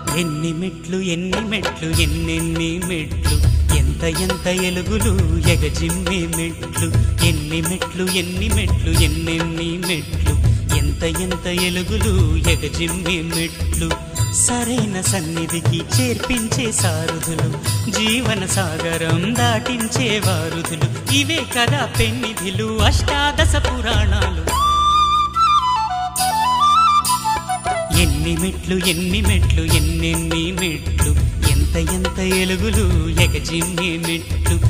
ఎన్ని మెట్లు ఎన్ని మెట్లు ఎన్నెన్ని మెట్లు ఎంత ఎంత ఎలుగులు ఎగజిమ్మే మెట్లు ఎన్ని మెట్లు ఎన్ని మెట్లు ఎన్నెన్ని మెట్లు ఎంత ఎంత ఎలుగులు ఎగజిమ్మే మెట్లు సరైన సన్నిధికి చేర్పించే సారుధులు జీవన సాగరం దాటించే వారుధులు ఇవే కదా పెన్నిధిలు అష్టాదశ పురాణాలు ఎన్ని మెట్లు ఎన్ని మెట్లు ఎన్నెన్ని మెట్లు ఎంత ఎంత ఎలుగులు ఎగజిమ్మే మెట్లు